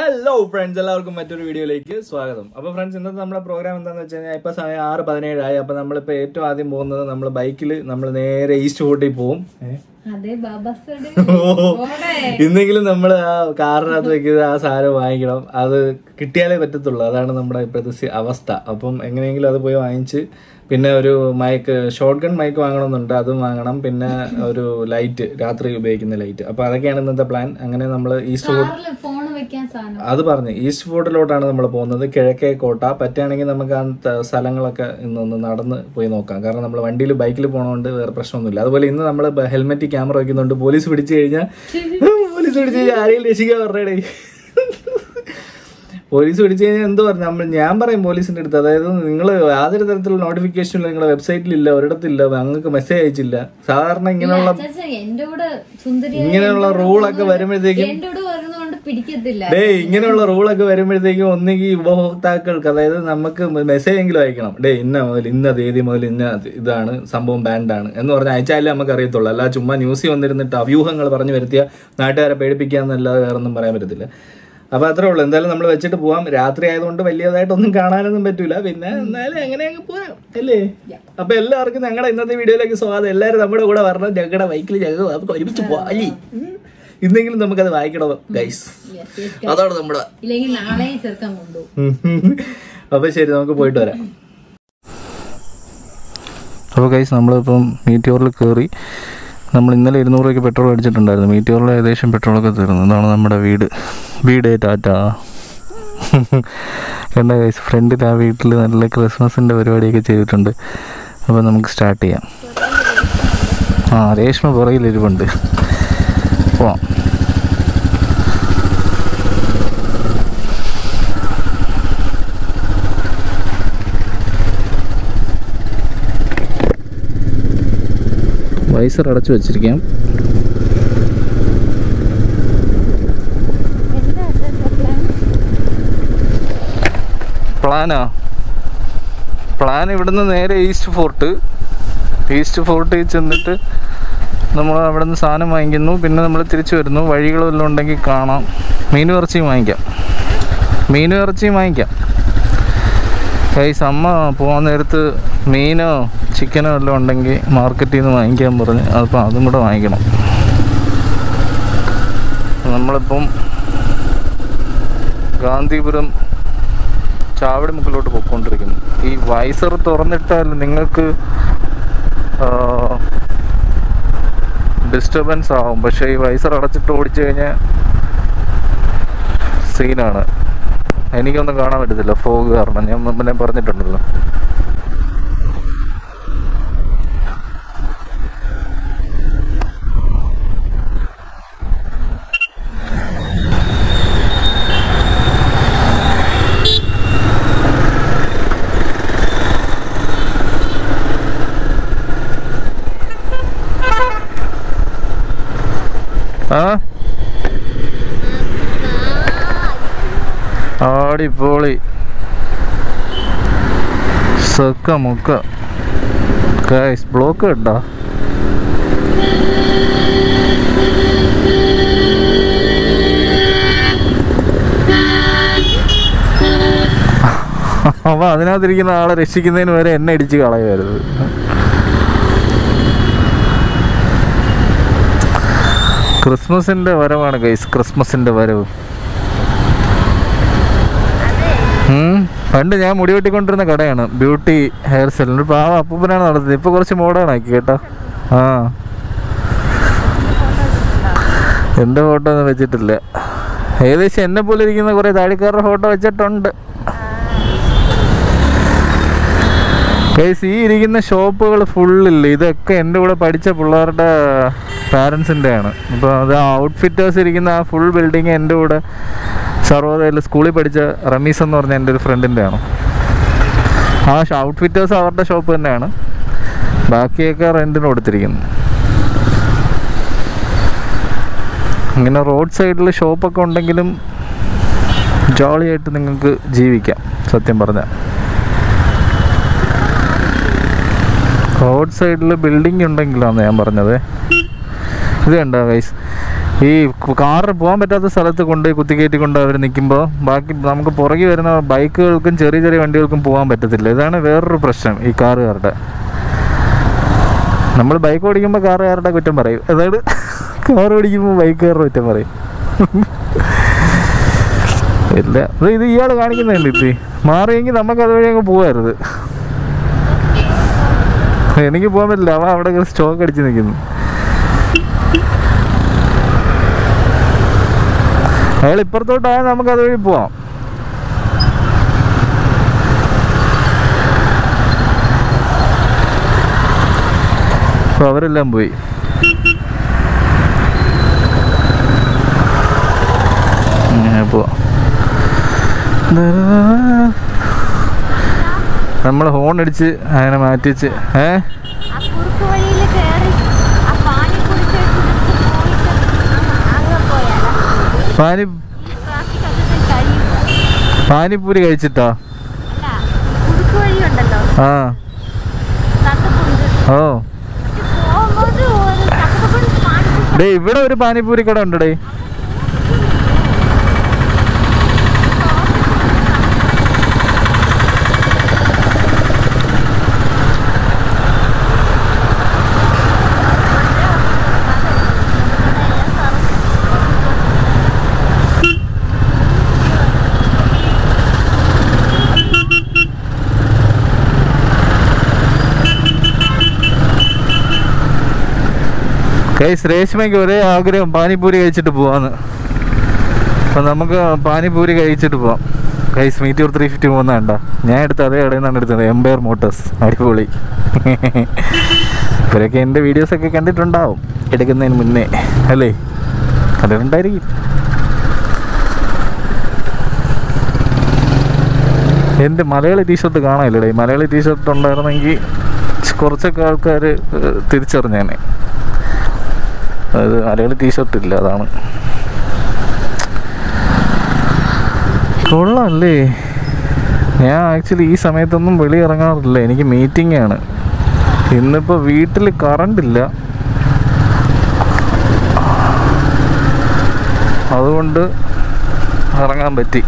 Hello friends എല്ലാവർക്കും മറ്റൊരു വീഡിയോയിലേക്ക് സ്വാഗതം അപ്പൊ ഫ്രണ്ട്സ് ഇന്നത്തെ നമ്മുടെ പ്രോഗ്രാം എന്താണെന്ന് വെച്ച് കഴിഞ്ഞാൽ ഇപ്പൊ സമയം ആറ് പതിനേഴായി അപ്പൊ നമ്മളിപ്പോ ഏറ്റവും ആദ്യം പോകുന്നത് നമ്മൾ ബൈക്കിൽ നമ്മൾ നേരെ ഈസ്റ്റ് ഫോർട്ടിൽ പോകും ഏ? അതെ ബാബാസോട് ഇന്നെങ്കിലും നമ്മൾ ആ കാറിനകത്ത് വെക്കുന്ന ആ സാധനം വാങ്ങിക്കണം അത് കിട്ടിയാലേ പറ്റത്തുള്ളൂ അതാണ് നമ്മുടെ ഇപ്പോഴത്തെ സി- അവസ്ഥ അപ്പം എങ്ങനെയെങ്കിലും അത് പോയി വാങ്ങിച്ച് പിന്നെ ഒരു മൈക്ക് ഷോർട്ട് ഗൺ മൈക്ക് വാങ്ങണമെന്നുണ്ട് അതും വാങ്ങണം പിന്നെ ഒരു ലൈറ്റ് രാത്രി ഉപയോഗിക്കുന്ന ലൈറ്റ് അപ്പൊ അതൊക്കെയാണ് ഇന്നത്തെ പ്ലാൻ അങ്ങനെ നമ്മൾ ഈസ്റ്റ് ഫോർട്ട് കാറില് ഫോൺ വെക്കാൻ സാധനം അത് പറഞ്ഞു ഈസ്റ്റ് ഫോർട്ടിലോട്ടാണ് നമ്മൾ പോകുന്നത് കിഴക്കേ കോട്ട പറ്റുകയാണെങ്കിൽ നമുക്ക് ആ ത- സ്ഥലങ്ങളൊക്കെ ഇന്നൊന്ന് നടന്ന് പോയി നോക്കാം കാരണം നമ്മൾ വണ്ടിയിൽ ബൈക്കിൽ പോകണോണ്ട് വേറെ പ്രശ്നമൊന്നുമില്ല അതുപോലെ ഇന്ന് നമ്മൾ ഹെൽമെറ്റ് ക്യാമറ വയ്ക്കുന്നുണ്ട് പോലീസ് പിടിച്ചു കഴിഞ്ഞാൽ പോലീസ് പിടിച്ചു കഴിഞ്ഞാൽ ആരെയും രക്ഷിക്കാൻ പറഞ്ഞേ പോലീസ് പിടിച്ചു കഴിഞ്ഞാൽ എന്ത് പറഞ്ഞു നമ്മൾ ഞാൻ പറയും പോലീസിന്റെ അടുത്ത് അതായത് നിങ്ങൾ യാതൊരു തരത്തിലുള്ള നോട്ടിഫിക്കേഷനില്ല നിങ്ങളുടെ വെബ്സൈറ്റിലില്ല ഒരിടത്തില്ല ഞങ്ങൾക്ക് മെസ്സേജ് അയച്ചില്ല സാധാരണ ഇങ്ങനെയുള്ള അച്ചാച്ച എന്റെ കൂടെ സുന്ദരി ഇങ്ങനെയുള്ള റൂളൊക്കെ വരുമ്പോഴത്തേക്കും എന്റെ കൂടെ വരുന്നതുകൊണ്ട് പിടിക്കത്തില്ല ഡേ ഇങ്ങനെയുള്ള റൂളൊക്കെ വരുമ്പോഴത്തേക്കും ഒന്നുകിൽ ഉപഭോക്താക്കൾക്ക് അതായത് നമുക്ക് മെസ്സേജ് എങ്കിലും അയക്കണം ഡേ ഇന്ന മുതൽ ഇന്ന തീയതി മുതൽ ഇന്ന ഇതാണ് സംഭവം ബാൻഡാണ് എന്ന് പറഞ്ഞാൽ അയച്ചാലേ നമുക്ക് അറിയത്തുള്ളൂ അല്ല ചുമ്മാ ന്യൂസിൽ വന്നിരുന്നിട്ട് അഭ്യൂഹങ്ങൾ പറഞ്ഞു വരുത്തിയ നാട്ടുകാരെ പേടിപ്പിക്കാന്നല്ലാതെ വേറെ ഒന്നും പറയാൻ പറ്റത്തില്ല അപ്പൊ അത്രേ ഉള്ളൂ എന്തായാലും നമ്മൾ വെച്ചിട്ട് പോവാം രാത്രി ആയതുകൊണ്ട് വലിയതായിട്ടൊന്നും കാണാനൊന്നും പറ്റൂല പിന്നെ എന്നാലും എങ്ങനെയൊക്കെ പോവാം അല്ലേ അപ്പൊ എല്ലാവർക്കും ഞങ്ങളുടെ ഇന്നത്തെ വീഡിയോയിലേക്ക് സ്വാഗതം എല്ലാവരും നമ്മുടെ കൂടെ വരണം ഞങ്ങളുടെ ബൈക്കിൽ ഞങ്ങൾ നമുക്ക് ഒരുമിച്ച് പോവാം അല്ലേ ഉം. ഇന്നെങ്കിലും നമുക്കത് വായിക്കണം ഗൈസ് Yes, yes. അതാണ് നമ്മുടെ ഇല്ലെങ്കിൽ നാളെ ചെറുക്കാൻ കൊണ്ടുപോകും അപ്പൊ ശരി നമുക്ക് പോയിട്ട് വരാം അപ്പോൾ ഗൈസ് നമ്മളിപ്പം മീറ്റിയോറിൽ കയറി നമ്മൾ ഇന്നലെ ഇരുന്നൂറ് രൂപയ്ക്ക് പെട്രോൾ അടിച്ചിട്ടുണ്ടായിരുന്നു മീറ്റിയോറിൽ ഏകദേശം പെട്രോളൊക്കെ തീർന്നു ഇതാണ് നമ്മുടെ വീട് വീട് ടാറ്റ കണ്ട ഗൈസ് ഫ്രണ്ടിൽ ആ വീട്ടിൽ നല്ല ക്രിസ്മസിൻ്റെ പരിപാടിയൊക്കെ ചെയ്തിട്ടുണ്ട് അപ്പോൾ നമുക്ക് സ്റ്റാർട്ട് ചെയ്യാം ആ രേഷ്മ പുറകിലിരിപ്പുണ്ട് പോവാം വൈസർ അടച്ചു വെച്ചിരിക്കാം പ്ലാനാ പ്ലാൻ ഇവിടുന്ന് നേരെ ഈസ്റ്റ് ഫോർട്ട് ഈസ്റ്റ് ഫോർട്ടിൽ ചെന്നിട്ട് നമ്മൾ അവിടെ നിന്ന് സാധനം വാങ്ങിക്കുന്നു പിന്നെ നമ്മൾ തിരിച്ചു വരുന്നു വഴികൾ വല്ലതും ഉണ്ടെങ്കിൽ കാണാം മീനും ഇറച്ചിയും വാങ്ങിക്കാം മീനും ഇറച്ചിയും വാങ്ങിക്കാം കൈസ് അമ്മ പോകാൻ നേരത്ത് മീനോ ചിക്കനോ വല്ലതും ഉണ്ടെങ്കിൽ മാർക്കറ്റിൽ നിന്ന് വാങ്ങിക്കാൻ പറഞ്ഞ് അപ്പോൾ അതും കൂടെ വാങ്ങിക്കണം നമ്മളിപ്പം ഗാന്ധിപുരം ചാവടിമുക്കിലോട്ട് പോയിക്കൊണ്ടിരിക്കുന്നു ഈ വൈസർ തുറന്നിട്ടാൽ നിങ്ങൾക്ക് ഡിസ്റ്റർബൻസ് ആവും പക്ഷേ ഈ വൈസർ അടച്ചിട്ട് ഓടിച്ചു കഴിഞ്ഞാൽ സീനാണ് എനിക്കൊന്നും കാണാൻ പറ്റത്തില്ല ഫോഗ് കാരണം ഞാൻ മുന്നേ പറഞ്ഞിട്ടുണ്ടല്ലോ ആ ആടിപ്പൊളി സക്ക മുക്ക ഗൈസ് ബ്ലോക്ക് ഇട്ടാ അപ്പൊ അതിനകത്തിരിക്കുന്ന ആളെ രക്ഷിക്കുന്നതിന് വരെ എന്നെ ഇടിച്ച് കളയുമായിരുന്നു ക്രിസ്മസിന്റെ വരവാണ് ഗൈസ് ക്രിസ്മസിന്റെ വരവ് ഉം. പണ്ട് ഞാൻ മുടി വെട്ടിക്കൊണ്ടിരുന്ന കടയാണ് ബ്യൂട്ടി ഹെയർ സെലൂൺ ഇപ്പൊ ആ അപ്പൂപ്പനാണ് നടത്തുന്നത് ഇപ്പൊ കുറച്ച് മോഡേൺ ആക്കി കേട്ടോ ആ എന്റെ ഫോട്ടോ ഒന്നും വെച്ചിട്ടില്ല ഏകദേശം എന്നെ പോലെ ഇരിക്കുന്ന കുറെ താടിക്കാരുടെ ഫോട്ടോ വെച്ചിട്ടുണ്ട് ഗൈസ് ഈ ഇരിക്കുന്ന ഷോപ്പുകൾ ഫുള്ളില്ല ഇതൊക്കെ എൻ്റെ കൂടെ പഠിച്ച പിള്ളേരുടെ പാരൻസിൻ്റെ ആണ് അപ്പോൾ അത് ഔട്ട്ഫിറ്റേഴ്സ് ഇരിക്കുന്ന ആ ഫുൾ ബിൽഡിങ് എൻ്റെ കൂടെ സർവോദയയിൽ സ്കൂളിൽ പഠിച്ച റമീസ് എന്ന് പറഞ്ഞ എൻ്റെ ഒരു ഫ്രണ്ടിൻ്റെ ആണ് ആ ഔട്ട്ഫിറ്റേഴ്സ് അവരുടെ ഷോപ്പ് തന്നെയാണ് ബാക്കിയൊക്കെ റെൻറ്റിന് കൊടുത്തിരിക്കുന്നു ഇങ്ങനെ റോഡ് സൈഡിൽ ഷോപ്പൊക്കെ ഉണ്ടെങ്കിലും ജോളിയായിട്ട് നിങ്ങൾക്ക് ജീവിക്കാം സത്യം പറഞ്ഞാൽ റോഡ് സൈഡിൽ ബിൽഡിംഗ് ഉണ്ടെങ്കിലാണ് ഞാൻ പറഞ്ഞത് ഇത് കണ്ടോ ഗൈസ് ഈ കാറിന് പോകാൻ പറ്റാത്ത സ്ഥലത്ത് കൊണ്ട് കുത്തിക്കയറ്റി കൊണ്ട് അവർ നിൽക്കുമ്പോൾ ബാക്കി നമുക്ക് പുറകെ വരുന്ന ബൈക്കുകൾക്കും ചെറിയ ചെറിയ വണ്ടികൾക്കും പോകാൻ പറ്റത്തില്ല ഇതാണ് വേറൊരു പ്രശ്നം ഈ കാറുകാരുടെ നമ്മൾ ബൈക്ക് ഓടിക്കുമ്പോൾ കാറുകാരുടെ കുറ്റം പറയും അതായത് കാർ ഓടിക്കുമ്പോൾ ബൈക്കുകാരുടെ കുറ്റം പറയും ഇല്ല അത് ഇത് ഇയാൾ കാണിക്കുന്നുണ്ട് ഇത് മാറിയെങ്കിൽ നമുക്ക് അതുവഴി അങ്ങ് പോകാറുത് എനിക്ക് പോകാൻ പറ്റില്ല അവൻ അവിടെ സ്റ്റോക്ക് അടിച്ച് നിൽക്കുന്നു അയാൾ ഇപ്പുറത്തോട്ടായാൽ നമുക്ക് അതുവഴി പോവാം അപ്പൊ അവരെല്ലാം പോയി ഇങ്ങനെ പോവാം നമ്മൾ ഹോൺ അടിച്ച് അങ്ങനെ മാറ്റിച്ച് ഏ ആ കുറുക്ക് വഴിയിൽ കയറി ആ പാനി കുടിച്ചിട്ട് പോയിട്ട് അങ്ങ് അങ്ങ് പോയാലോ പാനി ഈ ട്രാഫിക് ഒക്കെ കഴിയും പാനിപ്പൂരി കഴിച്ചിട്ടോ അല്ല കുറുക്ക് വഴി ഉണ്ടല്ലോ ആ തത്തപ്പുണ്ട് ഓ പോകുമ്പോൾ ഒരു തത്തപ്പുണ്ട് പാനി ഡേ ഇവിടെ ഒരു പാനിപ്പൂരി കട ഉണ്ട് ഡേ കൈസ് രേഷ്മയ്ക്ക് ഒരേ ആഗ്രഹം പാനിപ്പൂരി കഴിച്ചിട്ട് പോവാന്ന് അപ്പം നമുക്ക് പാനിപ്പൂരി കഴിച്ചിട്ട് പോവാം കൈസ് മീറ്റൂർ ത്രീ ഫിഫ്റ്റി പോകുന്ന കണ്ട ഞാൻ എടുത്ത അതേ കടയിൽ നിന്നാണ് എടുത്തത് എംപയർ മോട്ടോഴ്സ് അടിപൊളി ഇവരൊക്കെ എൻ്റെ വീഡിയോസൊക്കെ കണ്ടിട്ടുണ്ടാവും എടുക്കുന്നതിന് മുന്നേ അല്ലേ കണ്ടിട്ടുണ്ടായിരിക്കും എൻ്റെ മലയാളി ടീഷർട്ട് കാണാനില്ലടേ മലയാളി ടീഷർട്ട് ഉണ്ടായിരുന്നെങ്കിൽ കുറച്ചൊക്കെ ആൾക്കാർ തിരിച്ചറിഞ്ഞേനെ അത് മലയാളി ടീഷർട്ട് ഇല്ല അതാണ് കൊള്ളാമല്ലേ ഞാൻ ആക്ച്വലി ഈ സമയത്തൊന്നും വെളി ഇറങ്ങാറില്ല എനിക്ക് മീറ്റിംഗ് ആണ് ഇന്നിപ്പോൾ വീട്ടിൽ കറണ്ട് ഇല്ല അതുകൊണ്ട് ഇറങ്ങാൻ പറ്റി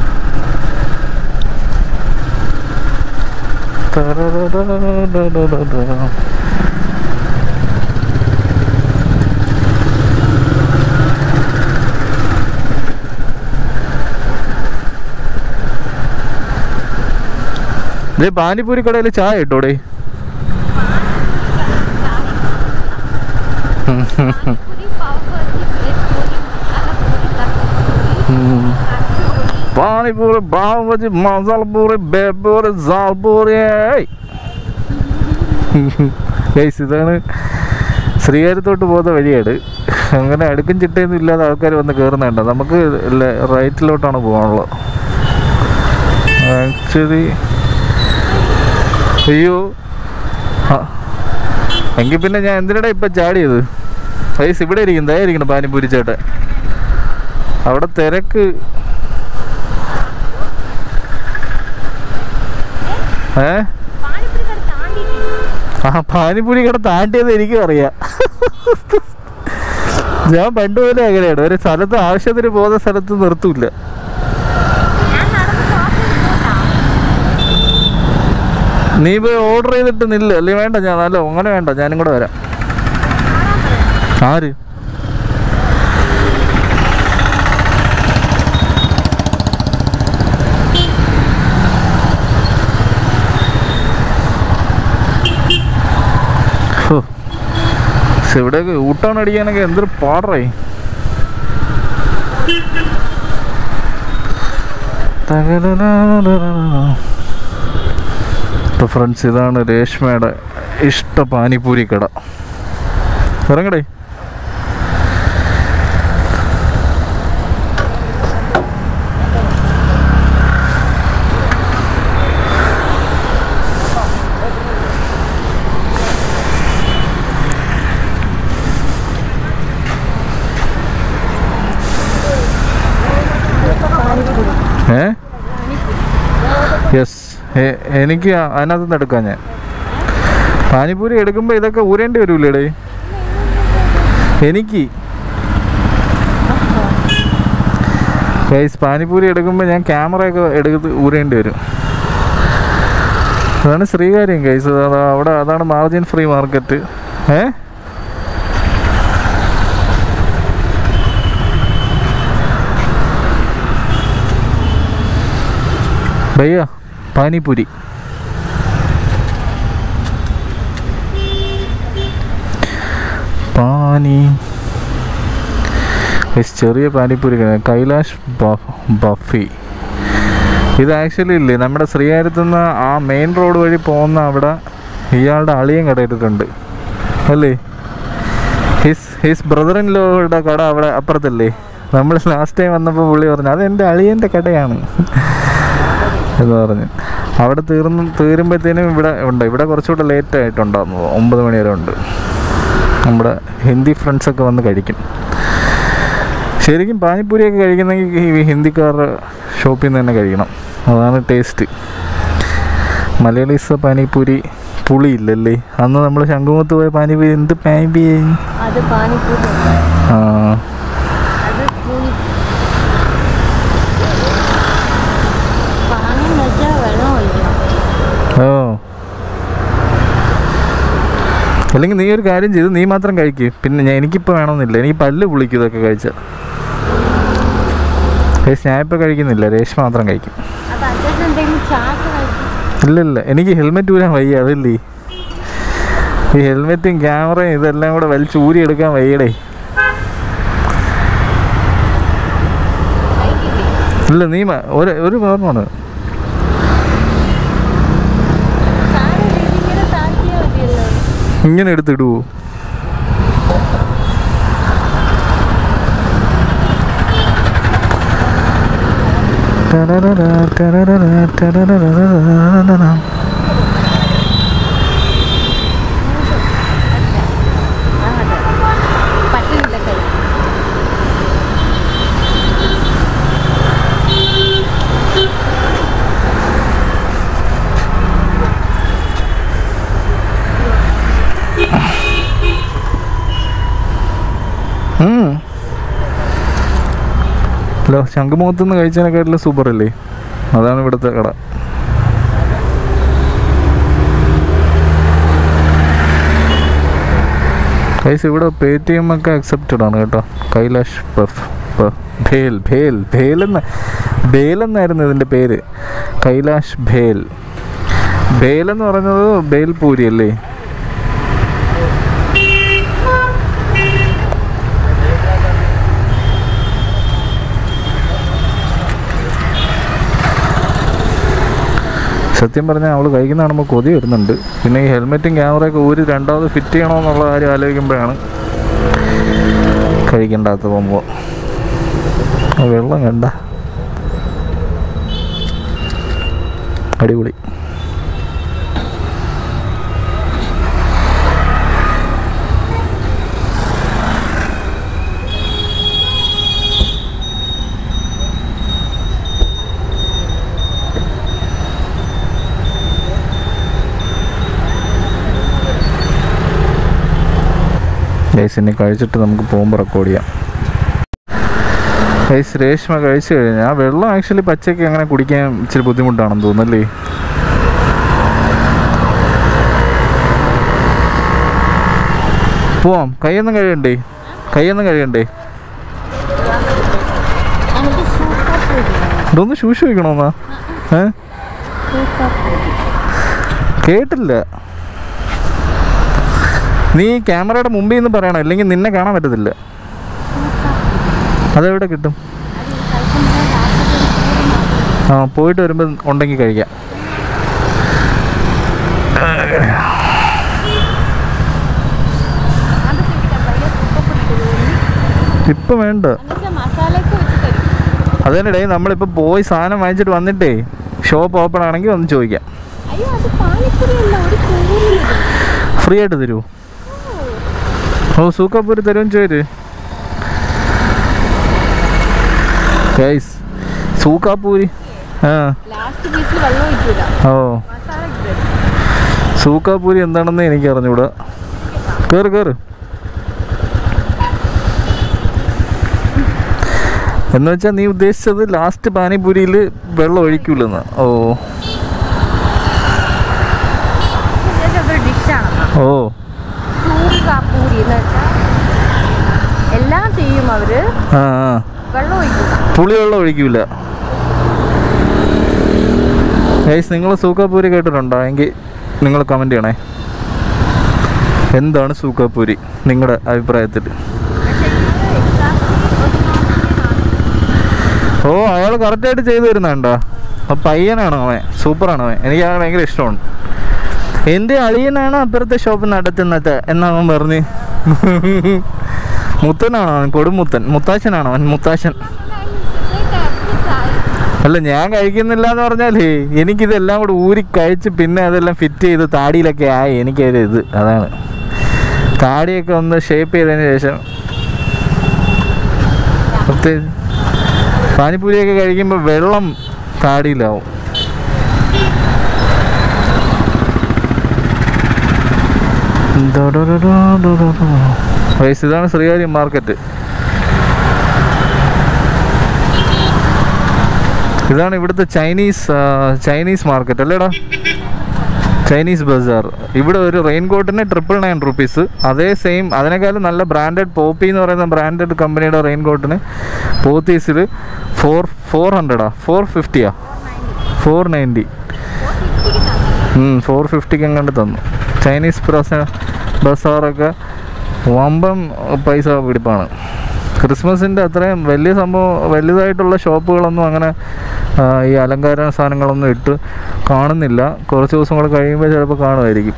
തരരരരരരരര. ദേ പാനിപ്പൂരി കടയിൽ ചായ കിട്ടോടെ പൂരി പാവപ്പൂരി ബ്രെഡ് പൂരി അലപ്പൂരി തത്തപ്പൂരി പാനിപ്പൂരി ബാവജി മസാലപ്പൂരി ബേപ്പൂരി സാൽപൂരി ഗൈസ് ഇതാണ് ശ്രീകാര്യത്തോട്ട് പോകുന്ന വഴിയാണ് അങ്ങനെ അടുക്കും ചിട്ടയൊന്നും ഇല്ലാതെ ആൾക്കാർ വന്ന് കയറുന്നുണ്ട് നമുക്ക് ലെ- റൈറ്റിലോട്ടാണ് പോകാനുള്ളത് ആക്ച്വലി അയ്യോ ആ. എങ്കിൽ പിന്നെ ഞാൻ എന്തിനടാ ഇപ്പം ചാടിയത് ഗൈസ് ഇവിടെ ഇരിക്കും ദയായിരിക്കണം പാനിപ്പൂരി ചേട്ടൻ അവിടെ തിരക്ക് ഏ പാനിപ്പൂരി കട താണ്ടിയിട്ടുണ്ട് ആ പാനിപ്പൂരി കട താണ്ടിയത് എനിക്കും അറിയാം ഞാൻ പണ്ട് പോലെ അങ്ങനെയാണ് ഒരു സ്ഥലത്ത് ആവശ്യത്തിന് പോകുന്ന സ്ഥലത്ത് നിർത്തൂല ഞാൻ നടന്ന് ക്രോസ് ചെയ്ത് പോട്ടാ നീ പോയി ഓർഡർ ചെയ്തിട്ട് നില്ല അല്ലേ വേണ്ട ഞാൻ അല്ല അങ്ങനെ വേണ്ട ഞാനും കൂടെ വരാം ആര് ഹോ. ശ്ശെ, ഇവിടെയൊക്കെ ഊട്ടാണ് അടിക്കാനൊക്കെ എന്തൊരു പാടായി അപ്പോൾ ഫ്രണ്ട്സ് ഇതാണ് രേഷ്മയുടെ ഇഷ്ട പാനിപ്പൂരി കട ഇറങ്ങടേ ഏ യെസ് എനിക്ക് അതിനകത്ത് നിന്ന് എടുക്കാം ഞാൻ പാനിപ്പൂരി എടുക്കുമ്പോൾ ഇതൊക്കെ ഊരേണ്ടി വരൂലേടേ എനിക്ക് ഗൈസ് പാനിപ്പൂരി എടുക്കുമ്പോൾ ഞാൻ ക്യാമറയൊക്കെ എടുത്ത് ഊരേണ്ടി വരും അതാണ് ശ്രീകാര്യം ഗൈസ് അവിടെ അതാണ് മാർജിൻ ഫ്രീ മാർക്കറ്റ് ഏ ഭയ്യ പാനിപ്പൂരി പാനി ഗൈസ്, ചെറിയ പാനിപ്പൂരി കഴി- കൈലാഷ് ബഫ്- ബഫി ഇത് ആക്ച്വലി ഇല്ലേ നമ്മുടെ ശ്രീകാര്യത്തു നിന്ന് ആ മെയിൻ റോഡ് വഴി പോകുന്ന അവിടെ ഇയാളുടെ അളിയൻ കടയിട്ടിട്ടുണ്ട് അല്ലേ ഹിസ് ഹിസ് ബ്രദർ ഇൻ ലോയുടെ കട അവിടെ അപ്പുറത്തല്ലേ നമ്മൾ ലാസ്റ്റ് ടൈം വന്നപ്പോൾ പുള്ളി പറഞ്ഞു അത് എൻ്റെ അളിയൻ്റെ കടയാണ് എന്ന് പറഞ്ഞു അവിടെ തീർന്ന് തീരുമ്പോഴത്തേനും ഇവിടെ ഉണ്ട് ഇവിടെ കുറച്ചുകൂടെ ലേറ്റ് ആയിട്ടുണ്ടാകുന്നു ഒമ്പത് മണി വരെ ഉണ്ട് നമ്മുടെ ഹിന്ദി ഫ്രണ്ട്സൊക്കെ വന്ന് കഴിക്കും ശരിക്കും പാനിപ്പൂരിയൊക്കെ കഴിക്കുന്നെങ്കിൽ ഈ ഹിന്ദിക്കാരുടെ ഷോപ്പിൽ നിന്ന് തന്നെ കഴിക്കണം അതാണ് ടേസ്റ്റ് മലയാളീസ് പാനിപ്പൂരി പുളിയില്ലല്ലേ അന്ന് നമ്മൾ ശംഖുമുഖത്ത് പോയ പാനിപ്പൂരി എന്ത് പാനിപ്പൂരി അത് പാനിപ്പൂരി ആ അത് പൂരി പാനി വെച്ചാൽ വെള്ളം ഒഴിക്കണം ഓ അല്ലെങ്കിൽ നീ ഒരു കാര്യം ചെയ്ത് നീ മാത്രം കഴിക്ക് പിന്നെ ഞാൻ എനിക്കിപ്പോൾ വേണമെന്നില്ല എനിക്ക് പല്ല് പുളിക്കും ഇതൊക്കെ കഴിച്ചാൽ ഞാൻ ഇപ്പോൾ കഴിക്കുന്നില്ല രേഷ് മാത്രം കഴിക്കും അത് അത്യാവശ്യം എന്തെങ്കിലും ചാക്ക് കഴിക്കും ഇല്ല ഇല്ല എനിക്ക് ഹെൽമെറ്റ് ഊരാൻ വയ്യ അതല്ലേ ഈ ഹെൽമെറ്റും ക്യാമറയും ഇതെല്ലാം കൂടെ വലിച്ച് ഊരി എടുക്കാൻ വയ്യടേ ഇല്ല നീ മ- ഒരു ഒരു പറഞ്ഞാണ് സാറ് ഇതിങ്ങനെ താഴ്ത്തിയാൽ മതിയല്ലോ ഇങ്ങനെ എടുത്തിടുവോ ടരരര, ടരരര, ടരരരരരരരരര. പറ്റുന്നില്ല കൈ ഉം. ഹലോ ശംഖുമുഖത്ത് നിന്ന് കഴിച്ചതിനെക്കാട്ടിലും സൂപ്പർ അല്ലേ അതാണ് ഇവിടുത്തെ കട കൈസ് ഇവിടെ പേ ടി എം ഒക്കെ അക്സെപ്റ്റഡ് ആണ് കേട്ടോ കൈലാഷ് പഫ് പഫ് ഭേൽ ഭേൽ ഭേൽ എന്ന ഭേൽ എന്നായിരുന്നു ഇതിൻ്റെ പേര് കൈലാഷ് ഭേൽ ഭേൽ എന്ന് പറയുന്നത് ബേൽപൂരി അല്ലേ സത്യം പറഞ്ഞാൽ അവൾ കഴിക്കുന്ന കാണുമ്പോൾ കൊതി വരുന്നുണ്ട് പിന്നെ ഈ ഹെൽമെറ്റും ക്യാമറയൊക്കെ ഊരി രണ്ടാമത് ഫിറ്റ് ചെയ്യണമെന്നുള്ള കാര്യം ആലോചിക്കുമ്പോഴാണ് കഴിക്കേണ്ടാത്ത പോകുമ്പോൾ ആ വെള്ളം കണ്ട അടിപൊളി ഗൈസ് ഇനി കഴിച്ചിട്ട് നമുക്ക് പോകുമ്പോൾ റെക്കോർഡ് ചെയ്യാം ഗൈസ് രേഷ്മ കഴിച്ചു കഴിഞ്ഞാൽ ആ വെള്ളം ആക്ച്വലി പച്ചയ്ക്ക് അങ്ങനെ കുടിക്കാൻ ഇച്ചിരി ബുദ്ധിമുട്ടാണെന്ന് തോന്നുന്നല്ലേ പോവാം കൈയൊന്നും കഴിയണ്ടേ കൈയൊന്നും കഴിയണ്ടേ എനിക്ക് സൂപ്പർ ഇതൊന്ന് ശൂഷ് വയ്ക്കണമെന്നാ ഏ സൂപ്പർ കേട്ടില്ല നീ ക്യാമറയുടെ മുമ്പിൽ നിന്ന് പറയണം അല്ലെങ്കിൽ നിന്നെ കാണാൻ പറ്റത്തില്ല അതെവിടെ കിട്ടും ആ പോയിട്ട് വരുമ്പോൾ ഉണ്ടെങ്കിൽ കഴിക്കാം ഇപ്പം വേണ്ട എന്നുവെച്ചാൽ മസാലയൊക്കെ വെച്ച് തരും അതിനിടെ നമ്മളിപ്പോൾ പോയി സാധനം വാങ്ങിച്ചിട്ട് വന്നിട്ടേ ഷോപ്പ് ഓപ്പൺ ആണെങ്കിൽ ഒന്ന് ചോദിക്കാം അയ്യോ അത് പാനിപ്പൂരി അല്ല ഒരു പൂരി ഫ്രീ ആയിട്ട് തരുമോ ഓ സൂക്കാപ്പൂരി തരുമെന്ന് ചോദിച്ചു ഗൈസ് സൂക്കാപ്പൂരി ആ ലാസ്റ്റ് പീസിൽ വെള്ളം ഒഴിക്കൂല ഓ മസാല ഇട്ട് തരും സൂക്കാപ്പൂരി എന്താണെന്ന് എനിക്ക് അറിഞ്ഞൂടാ കയറ് കയറ് എന്ന് വെച്ചാൽ നീ ഉദ്ദേശിച്ചത് ലാസ്റ്റ് പാനിപൂരിയിൽ വെള്ളം ഒഴിക്കൂലെന്ന് ഓ ഇതൊക്കെ ഒരു ഡിഷാണ് ഓ സൂർഗ പൂരി എന്ന് വെച്ചാൽ എല്ലാം ചെയ്യും അവര് ആ ആ വെള്ളം ഒഴിക്കും പുളിവെള്ളം ഒഴിക്കൂല ഗൈസ് നിങ്ങൾ സൂക്കാപ്പൂരി കേട്ടിട്ടുണ്ടോ എങ്കിൽ നിങ്ങൾ കമൻറ്റ് ചെയ്യണേ എന്താണ് സൂക്കാപ്പൂരി നിങ്ങളുടെ അഭിപ്രായത്തിൽ പക്ഷേ ഇത് exactly ഓ അയാൾ കറക്റ്റായിട്ട് ചെയ്തു തരുന്നുണ്ടോ ആ പയ്യനാണ് അവൻ സൂപ്പറാണ് അവൻ എനിക്ക് അയാൾ ഭയങ്കര ഇഷ്ടമാണ് എൻ്റെ അളിയനാണ് അപ്പുറത്തെ ഷോപ്പ് നടത്തുന്നത് എന്നവൻ പറഞ്ഞ് മുത്തനാണ് അവൻ കൊടുമുത്തൻ മുത്താശനാണ് അവൻ മുത്താശൻ അല്ല ഞാൻ കഴിക്കുന്നില്ല എന്ന് പറഞ്ഞാലേ എനിക്കിതെല്ലാം കൂടെ ഊരി കഴിച്ച് പിന്നെ അതെല്ലാം ഫിറ്റ് ചെയ്ത് താടിയിലൊക്കെ ആയി എനിക്കൊരു ഇത് അതാണ് താടിയൊക്കെ ഒന്ന് ഷേപ്പ് ചെയ്തതിന് ശേഷം പ്രത്യേകിച്ച് പാനിപ്പൂരിയൊക്കെ കഴിക്കുമ്പോൾ വെള്ളം താടിയിലാവും വയസ്സ് ഇതാണ് ശ്രീകാര്യം മാർക്കറ്റ് ഇതാണ് ഇവിടുത്തെ ചൈനീസ് ആ, ചൈനീസ് മാർക്കറ്റ് അല്ലേടാ ചൈനീസ് ബസാർ ഇവിടെ ഒരു റെയിൻ കോട്ടിന് ട്രിപ്പിൾ നയൻ റുപ്പീസ് അതേ സെയിം അതിനേക്കാളും നല്ല ബ്രാൻഡഡ് പോപ്പി എന്ന് പറയുന്ന ബ്രാൻഡഡ് കമ്പനിയുടെ റെയിൻ കോട്ടിന് പോത്തീസിൽ ഫോർ ഫോർ ഹൺഡ്രഡാ ഫോർ ഫിഫ്റ്റിയാ ഫോർ നയൻറ്റി ഫോർ ഫിഫ്റ്റിക്ക് എങ്ങാണ്ട് തന്നു ചൈനീസ് പ്രസ ബസാറൊക്കെ വമ്പം പൈസ പിടിപ്പാണ് ക്രിസ്മസിൻ്റെ അത്രയും വലിയ സംഭവം വലുതായിട്ടുള്ള ഷോപ്പുകളൊന്നും അങ്ങനെ ആ, ഈ അലങ്കാര സാധനങ്ങളൊന്നും ഇട്ട് കാണുന്നില്ല കുറച്ച് ദിവസം കൂടെ കഴിയുമ്പോൾ ചിലപ്പോൾ കാണുമായിരിക്കും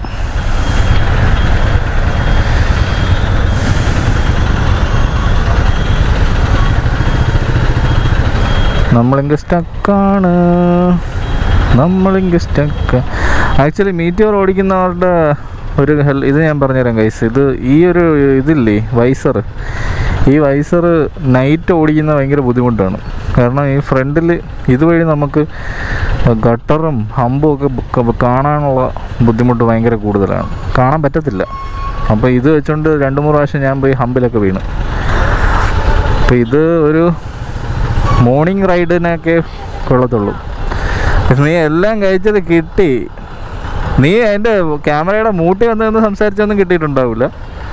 നമ്മളിങ്ക സ്റ്റക്കാണ് നമ്മളിങ്ക സ്റ്റക്ക് ആക്ച്വലി മീറ്റിയോർ ഓടിക്കുന്നവരുടെ ഒരു ഹെൽ ഇത് ഞാൻ പറഞ്ഞുതരാം കൈസ് ഇത് ഈ ഒരു ഇതില്ലേ വൈസർ ഈ വൈസർ നൈറ്റ് ഓടിക്കുന്ന ഭയങ്കര ബുദ്ധിമുട്ടാണ് കാരണം ഈ ഫ്രണ്ടിൽ ഇതുവഴി നമുക്ക് ഗട്ടറും ഹമ്പും ഒക്കെ ബുക്ക് കാണാനുള്ള ബുദ്ധിമുട്ട് ഭയങ്കര കൂടുതലാണ് കാണാൻ പറ്റത്തില്ല അപ്പോൾ ഇത് വെച്ചുകൊണ്ട് രണ്ട് മൂന്ന് പ്രാവശ്യം ഞാൻ പോയി ഹമ്പിലൊക്കെ വീണു അപ്പോൾ ഇത് ഒരു മോർണിംഗ് റൈഡിനൊക്കെ കൊള്ളത്തുള്ളൂ പക്ഷെ നീ എല്ലാം കഴിച്ചത് കിട്ടി നീ അതിൻ്റെ ക്യാമറയുടെ മൂട്ടി വന്ന് നിന്ന് സംസാരിച്ചൊന്നും കിട്ടിയിട്ടുണ്ടാവില്ല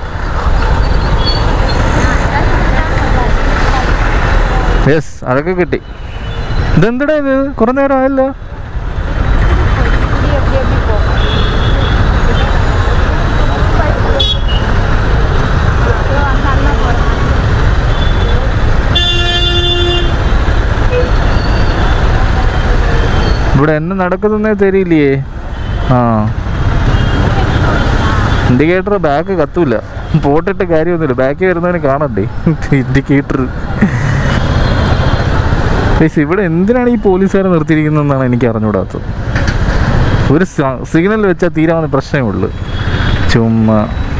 യെസ് അതൊക്കെ കിട്ടി ഇതെന്തടാ ഇത് കുറേ നേരം ആയല്ലോ எப்படி எப்படி எப்படி போகும் அந்த அண்ணா போகிறேன் ഇവിടെ എന്നെ നടക്കുന്നേ തരില്ലേ ആ ഇൻഡിക്കേറ്റർ ബാക്ക് കത്തൂല പോട്ടിട്ട് കാര്യമൊന്നുമില്ല ബാക്കിൽ വരുന്നവന് കാണണ്ടേ ഇൻഡിക്കേറ്റർ ഇവിടെ എന്തിനാണ് ഈ പോലീസുകാരെ നിർത്തിയിരിക്കുന്നതെന്നാണ് എനിക്ക് അറിഞ്ഞുകൂടാത്തത് ഒരു സിഗ്നൽ വെച്ചാൽ തീരാവുന്ന പ്രശ്നമേ ഉള്ളൂ ചുമ്മാ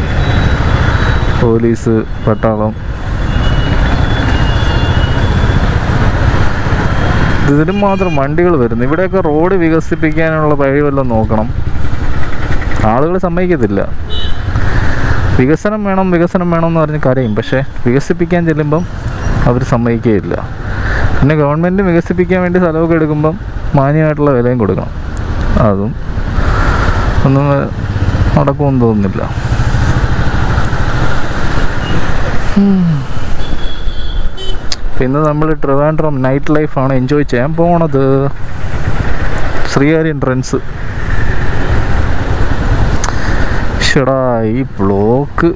പോലീസ് പട്ടാളം ഇതിനും മാത്രം വണ്ടികൾ വരുന്നു ഇവിടെയൊക്കെ റോഡ് വികസിപ്പിക്കാനുള്ള വഴി വല്ലതും നോക്കണം ആളുകൾ സമ്മതിക്കത്തില്ല വികസനം വേണം വികസനം വേണം എന്ന് പറഞ്ഞ് കരയും പക്ഷേ വികസിപ്പിക്കാൻ ചെല്ലുമ്പം അവർ സമ്മതിക്കുകയില്ല പിന്നെ ഗവൺമെൻറ് വികസിപ്പിക്കാൻ വേണ്ടി സ്ഥലമൊക്കെ എടുക്കുമ്പം മാന്യമായിട്ടുള്ള വിലയും കൊടുക്കണം അതും ഒന്നും നടക്കുമെന്ന് തോന്നുന്നില്ല പിന്നെ നമ്മൾ ട്രിവാൻഡ്രം നൈറ്റ് ലൈഫാണ് എൻജോയ് ചെയ്യാൻ പോണത് ശ്രീകാര്യം ട്രെൻസ് ഷടാ ഈ ബ്ലോക്ക്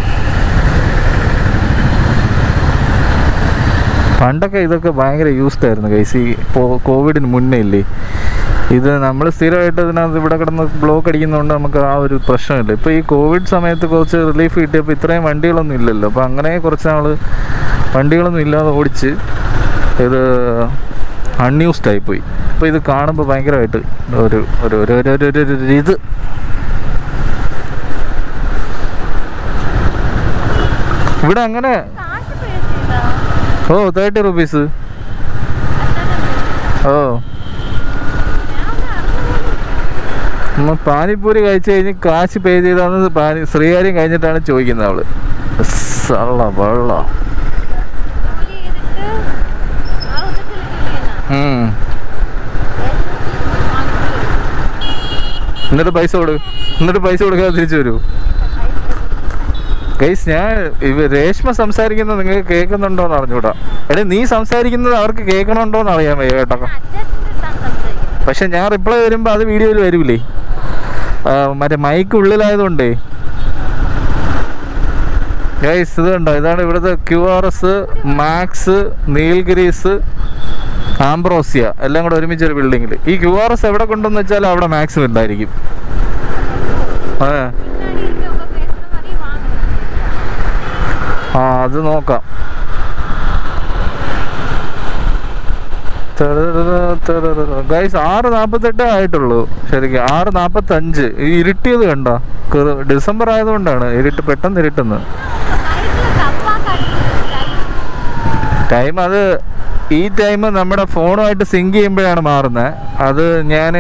പണ്ടൊക്കെ ഇതൊക്കെ ഭയങ്കര യൂസ്ഡ് ആയിരുന്നു കൈസ് ഈ പോ- കോവിഡിന് മുന്നേ ഇല്ലേ ഇത് നമ്മൾ സ്ഥിരമായിട്ട് ഇതിനകത്ത് ഇവിടെ കിടന്ന് ബ്ലോക്ക് അടിക്കുന്നതുകൊണ്ട് നമുക്ക് ആ ഒരു പ്രശ്നമില്ല ഇപ്പോൾ ഈ കോവിഡ് സമയത്ത് കുറച്ച് റിലീഫ് കിട്ടിയപ്പോൾ ഇത്രയും വണ്ടികളൊന്നും ഇല്ലല്ലോ അപ്പോൾ അങ്ങനെ കുറച്ച് നാൾ വണ്ടികളൊന്നും ഇല്ലാതെ ഓടിച്ച് ഇത് അൺയൂസ്ഡ് ആയിപ്പോയി അപ്പോൾ ഇത് കാണുമ്പോൾ ഭയങ്കരമായിട്ട് ഒരു ഒരു ഒരു ഒരു ഒരു ഒരു ഒരു ഇത് ഇവിടെ അങ്ങനെ காசு பேசுறீங்களா ഓ തേർട്ടി റുപ്പീസ് ഓ നമ്മ പാനിപ്പൂരി കഴിച്ചു കഴിഞ്ഞ് കാശ് പേ ചെയ്താന്ന് പാനി ശ്രീകാര്യം കഴിഞ്ഞിട്ടാണ് ചോദിക്കുന്നത് അവള് സള്ള വെള്ള கூலி எதுக்கு ഉം. എന്നിട്ട് പൈസ കൊടു എന്നിട്ട് പൈസ കൊടുക്കാതെ തിരിച്ചു വരൂ ഗൈസ് ഞാൻ ഇവ രേഷ്മ സംസാരിക്കുന്നത് നിങ്ങൾക്ക് കേൾക്കുന്നുണ്ടോ എന്ന് അറിഞ്ഞൂടാ എടേ നീ സംസാരിക്കുന്നത് അവർക്ക് കേൾക്കണുണ്ടോ എന്ന് അറിയാൻ വയ്യ കേട്ടോ പക്ഷെ ഞാൻ റിപ്ലൈ വരുമ്പോൾ അത് വീഡിയോയിൽ വരൂലേ ആ, മറ്റേ മൈക്ക് ഉള്ളിലായതുകൊണ്ടേ ഗൈസ് ഇത് കണ്ടോ ഇതാണ് ഇവിടുത്തെ Q R S Max Nilgiris Ambrosia എല്ലാം കൂടെ ഒരുമിച്ച് ഒരു ബിൽഡിങ്ങിൽ ഈ ക്യു ആർ എസ് എവിടെ കൊണ്ടെന്ന് വെച്ചാൽ അവിടെ മാക്സിമം ഉണ്ടായിരിക്കും ആ ആ അത് നോക്കാം ഗൈസ് ആറ് നാപ്പത്തെട്ടേ ആയിട്ടുള്ളൂ ശരിക്കും ആറ് നാപ്പത്തഞ്ച് ഈ ഇരുട്ടിയത് കണ്ടോ കെറു- ഡിസംബർ ആയതുകൊണ്ടാണ് ഇരുട്ട് പെട്ടെന്ന് ഇരുട്ടുന്നത് ടൈം അത് ഈ ടൈം നമ്മുടെ ഫോണുമായിട്ട് സിങ്ക് ചെയ്യുമ്പോഴാണ് മാറുന്നത് അത് ഞാൻ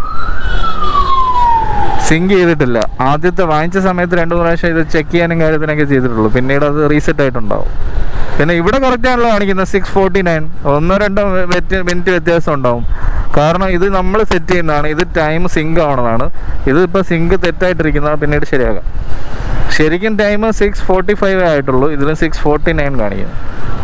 സിങ്ക് ചെയ്തിട്ടില്ല ആദ്യത്തെ വാങ്ങിച്ച സമയത്ത് രണ്ട് മൂന്ന് പ്രാവശ്യം ഇത് ചെക്ക് ചെയ്യാനും കാര്യത്തിനൊക്കെ ചെയ്തിട്ടുള്ളൂ പിന്നീട് അത് റീസെറ്റ് ആയിട്ടുണ്ടാവും പിന്നെ ഇവിടെ കറക്റ്റ് ആണല്ലോ കാണിക്കുന്നത് സിക്സ് ഫോർട്ടി നയൻ ഒന്നോ രണ്ടോ മിനിറ്റ് വ്യത്യാസം ഉണ്ടാവും കാരണം ഇത് നമ്മൾ സെറ്റ് ചെയ്യുന്നതാണ് ഇത് ടൈം സിങ്ക് ആവണതാണ് ഇത് ഇപ്പോൾ സിങ്ക് തെറ്റായിട്ടിരിക്കുന്നത് പിന്നീട് ശരിയാകാം ശരിക്കും ടൈം സിക്സ് ഫോർട്ടി ഫൈവ് ആയിട്ടുള്ളൂ ഇതിൽ സിക്സ് ഫോർട്ടി നയൻ കാണിക്കുന്നു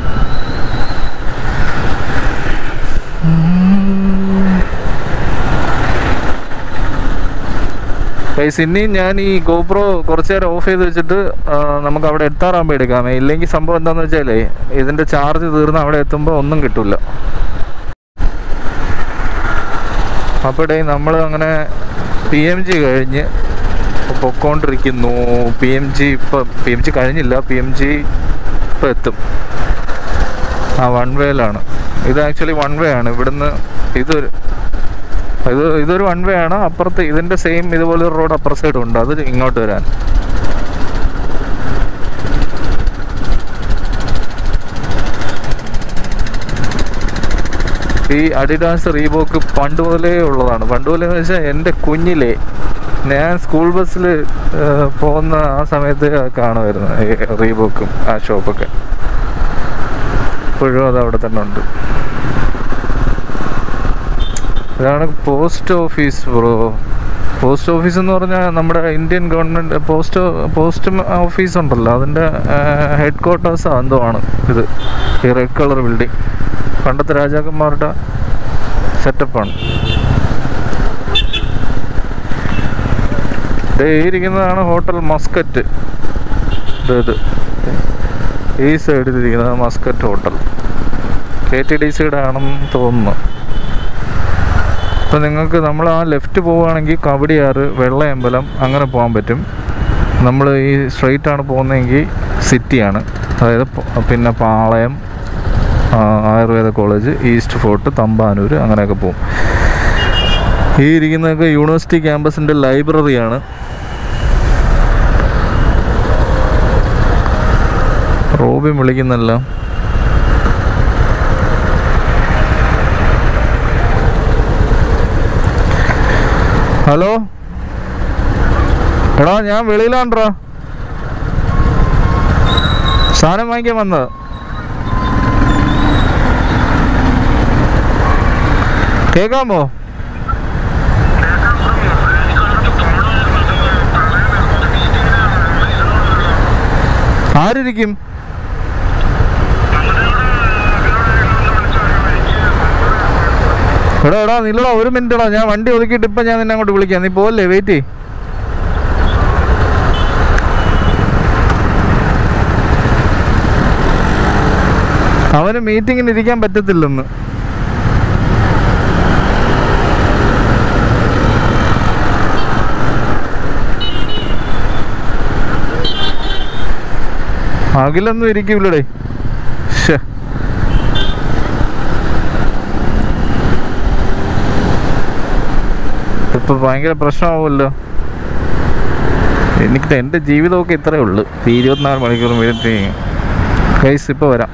ഗൈസ് ഇനിയും ഞാൻ ഈ ഗോപ്രോ കുറച്ച് നേരം ഓഫ് ചെയ്ത് വെച്ചിട്ട് ആ, നമുക്ക് അവിടെ എത്താറാകുമ്പോൾ എടുക്കാമേ ഇല്ലെങ്കിൽ സംഭവം എന്താണെന്ന് വെച്ചാലേ ഇതിൻ്റെ ചാർജ് തീർന്ന് അവിടെ എത്തുമ്പോൾ ഒന്നും കിട്ടില്ല അപ്പോഴേ നമ്മൾ അങ്ങനെ പി എം ജി കഴിഞ്ഞ് പൊക്കോണ്ടിരിക്കുന്നു പി എം ജി ഇപ്പം പി എം ജി കഴിഞ്ഞില്ല പി എം ജി ഇപ്പം എത്തും ആ വൺ വേയിലാണ് ഇത് ആക്ച്വലി വൺ വേ ആണ് ഇവിടുന്ന് ഇതൊരു ഇത് ഇതൊരു വൺ വേ ആണ് അപ്പുറത്ത് ഇതിന്റെ സെയിം ഇതുപോലെ ഒരു റോഡ് അപ്പുറ സൈഡ് ഉണ്ട് അത് ഇങ്ങോട്ട് വരാൻ ഈ അഡിഡാസ് റീബോക്ക് പണ്ട് മുതലേ ഉള്ളതാണ് പണ്ട് മുതലേ എന്ന് വെച്ചാൽ എൻ്റെ കുഞ്ഞിലെ ഞാൻ സ്കൂൾ ബസ്സിൽ പോകുന്ന ആ സമയത്ത് കാണുമായിരുന്നു ഈ റീബോക്കും ആ ഷോപ്പൊക്കെ ഇപ്പോഴും അത് അവിടെ തന്നെ ഉണ്ട് ഇതാണ് post office bro post office എന്ന് പറഞ്ഞാൽ നമ്മുടെ Indian government post post office ഉണ്ടല്ലോ അതിൻ്റെ ഹെഡ് ക്വാർട്ടേഴ്സ് എന്തോ ആണ് ഇത് ഈ റെഡ് കളർ ബിൽഡിംഗ് പണ്ടത്തെ രാജാക്കന്മാരുടെ സെറ്റപ്പാണ് ദേ ഈ ഇരിക്കുന്നതാണ് ഹോട്ടൽ മസ്കറ്റ് ഇത് ഇത് ഈ സൈഡിലിരിക്കുന്നത് Muscat hotel K T D സിയുടെ ആണെന്ന് തോന്നുന്നു ഇപ്പം നിങ്ങൾക്ക് നമ്മൾ ആ ലെഫ്റ്റ് പോവുകയാണെങ്കിൽ കവടിയാറ് വെള്ളയമ്പലം അങ്ങനെ പോകാൻ പറ്റും നമ്മൾ ഈ സ്ട്രെയിറ്റ് ആണ് പോകുന്നതെങ്കിൽ സിറ്റിയാണ് അതായത് പ- പിന്നെ പാളയം ആ, Ayurveda college East Fort Thampanoor അങ്ങനെയൊക്കെ പോകും ഈ ഇരിക്കുന്നതൊക്കെ യൂണിവേഴ്സിറ്റി ക്യാമ്പസിൻ്റെ ലൈബ്രറിയാണ് റോബിൻ വിളിക്കുന്നല്ലോ ഹലോ എടാ ഞാൻ വെളിയിലാണ്ട്രാ സാധനം വാങ്ങിക്കാൻ വന്നത് കേക്കാമോ ആരിരിക്കും എടാ എടാ നില്ലടാ ഒരു മിനിറ്റ് എടാ ഞാൻ വണ്ടി ഒതുക്കിയിട്ട് ഇപ്പം ഞാൻ നിന്നെ അങ്ങോട്ട് വിളിക്കാം നീ പോവല്ലേ വെയിറ്റ് ചെയ്യ് അവന് മീറ്റിങ്ങിന് ഇരിക്കാൻ പറ്റത്തില്ലെന്ന് അഖിലൊന്നും ഇരിക്കൂലടേ ശ്ശേ ഇപ്പൊ ഭയങ്കര പ്രശ്നമാവുമല്ലോ എനിക്ക് എൻ്റെ ജീവിതമൊക്കെ ഇത്രയേ ഉള്ളൂ ഈ ഇരുപത്തിനാല് മണിക്കൂർ മിനിറ്റ് കൈസ് ഇപ്പോൾ വരാം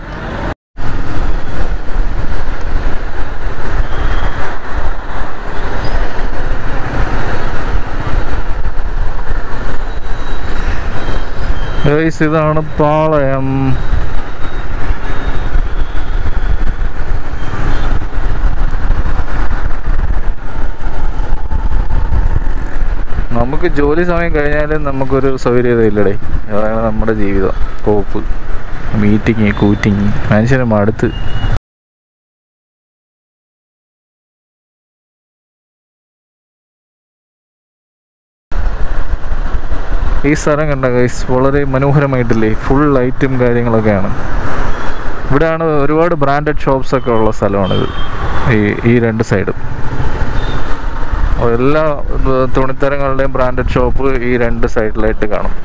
ഗൈസ് ഇതാണ് പാളയം നമുക്ക് ജോലി സമയം കഴിഞ്ഞാലും നമുക്കൊരു സൗകര്യത ഇല്ലടേ അതാണ് നമ്മുടെ ജീവിതം കോപ്പ് മീറ്റിങ് കൂറ്റിങ് മനുഷ്യന് മടുത്ത് ഈ സ്ഥലം കണ്ട ഗൈസ് വളരെ മനോഹരമായിട്ടില്ലേ ഫുൾ ലൈറ്റും കാര്യങ്ങളൊക്കെയാണ് ഇവിടെയാണ് ഒരുപാട് ബ്രാൻഡഡ് ഷോപ്സ് ഒക്കെ ഉള്ള സ്ഥലമാണിത് ഈ ഈ രണ്ട് സൈഡും എല്ലാ ഏർ, തുണിത്തരങ്ങളുടെയും ബ്രാൻഡഡ് ഷോപ്പ് ഈ രണ്ട് സൈഡിലായിട്ട് കാണും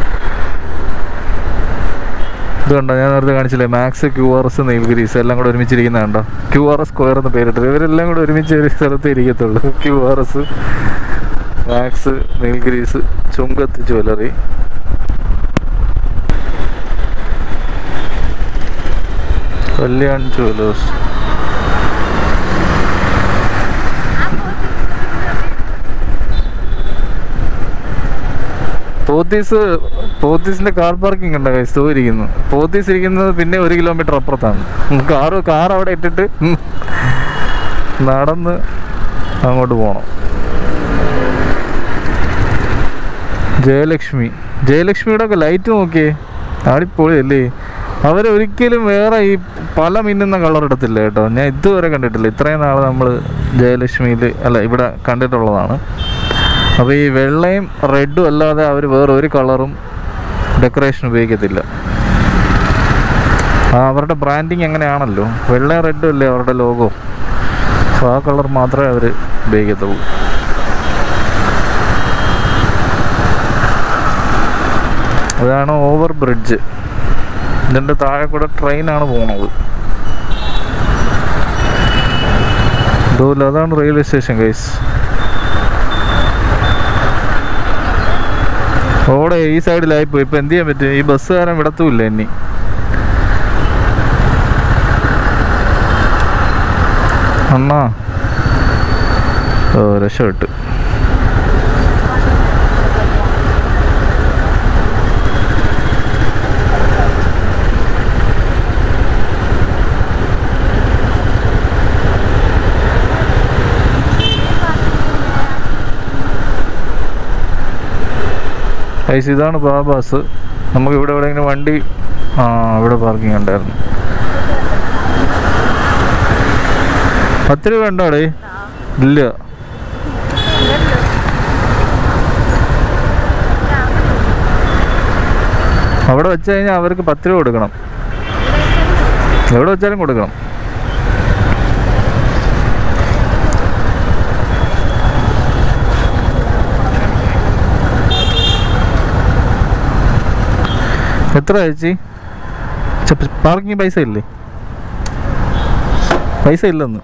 ഇത് കണ്ടോ ഞാൻ നേരത്തെ കാണിച്ചില്ലേ Max Q R S Nilgiris എല്ലാം കൂടെ ഒരുമിച്ചിരിക്കുന്ന കണ്ടോ ക്യു ആർ എസ് സ്ക്വയർ എന്ന് പേരിട്ടത് ഇവരെല്ലാം കൂടെ ഒരുമിച്ച് ഒരു സ്ഥലത്ത് ഇരിക്കത്തുള്ളൂ Q R S Max Nilgiris Chungath jewellery Kalyan Jewellers Pothys പോത്തീസിന്റെ കാർ പാർക്കിംഗ് ഉണ്ട് guys, ദോ ഇരിക്കുന്നു പോത്തീസ് ഇരിക്കുന്നത് പിന്നെ ഒരു കിലോമീറ്റർ അപ്പുറത്താണ് കാർ കാർ അവിടെ ഇട്ടിട്ട് നടന്ന് അങ്ങോട്ട് പോകണം ജയലക്ഷ്മി ജയലക്ഷ്മിയുടെ ഒക്കെ ലൈറ്റ് നോക്കിയേ ആടിപ്പൊളി അല്ലേ അവരൊരിക്കലും വേറെ ഈ പല മിന്നുന്ന കളർ ഇടത്തില്ല കേട്ടോ ഞാൻ ഇതുവരെ കണ്ടിട്ടില്ല ഇത്രയും നാൾ നമ്മൾ ജയലക്ഷ്മിയിൽ അല്ല ഇവിടെ കണ്ടിട്ടുള്ളതാണ് അപ്പോൾ ഈ വെള്ളയും റെഡും അല്ലാതെ അവർ വേറെ ഒരു കളറും ഡെക്കറേഷൻ ഉപയോഗിക്കത്തില്ല ആ അവരുടെ ബ്രാൻഡിങ് എങ്ങനെയാണല്ലോ വെള്ളയും റെഡും അല്ലേ അവരുടെ ലോഗോ അപ്പോൾ ആ കളർ മാത്രമേ അവർ ഉപയോഗിക്കത്തുള്ളൂ അതാണ് ഓവർ ബ്രിഡ്ജ് ഇതിൻ്റെ താഴെ കൂടെ ട്രെയിനാണ് പോകുന്നത് ഇതുപോലെ അതാണ് റെയിൽവേ സ്റ്റേഷൻ ഗൈസ് ഓടെ ഈ സൈഡിലായിപ്പോയി ഇപ്പൊ എന്ത് ചെയ്യാൻ പറ്റും ഈ ബസ്സുകാരൻ വിടത്തുമില്ല ഇനി അണ്ണാ ഓ രക്ഷപ്പെട്ടു ഐസ് ഇതാണ് ബാബാസ് നമുക്ക് ഇവിടെ എവിടെയെങ്കിലും വണ്ടി ആ ഇവിടെ പാർക്കിംഗ് ഉണ്ടായിരുന്നു പത്ത് രൂപ ഉണ്ടോടേ ഇല്ല അവിടെ വെച്ച് കഴിഞ്ഞാൽ അവർക്ക് പത്ത് രൂപ കൊടുക്കണം എവിടെ വെച്ചാലും കൊടുക്കണം എത്ര ചേച്ചി പാർക്കിംഗ് പൈസ ഇല്ലേ പൈസ ഇല്ലെന്ന്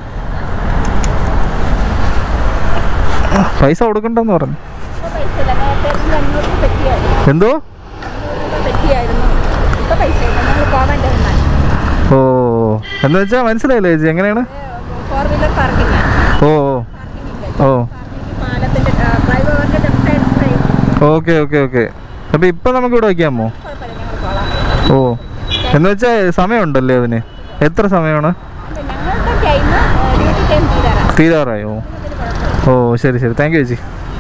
പൈസ കൊടുക്കണ്ടെന്ന് പറഞ്ഞു പൈസ ഇല്ല നേരത്തെ അഞ്ഞൂറ് പറ്റിയായിരുന്നു എന്തോ പറ്റിയായിരുന്നു ഇപ്പൊ പൈസ ഇല്ല നമ്മൾ പോവേണ്ട ഒന്നാണ് ഓ എന്ന് വെച്ചാൽ മനസ്സിലായില്ലേ ചേച്ചി എങ്ങനെയാണ് ഫോർ വീലർ പാർക്കിംഗ് ഓ ഓ ഓ പാലത്തിന്റെ ഫ്ലൈഓവറിന്റെ left side side okay okay okay അപ്പൊ ഇപ്പൊ നമുക്ക് ഇവിടെ വയ്ക്കാമോ കുഴപ്പമില്ല ഞങ്ങൾ പോകാം ഓ എന്ന് വെച്ചാൽ സമയമുണ്ടല്ലേ അതിന് എത്ര സമയമാണ് ഞങ്ങളുടെ ടൈം ഡ്യൂട്ടി ടൈം തീരാറാണ് തീരാറായോ ഓ ശരി ശരി താങ്ക് യു ചേച്ചി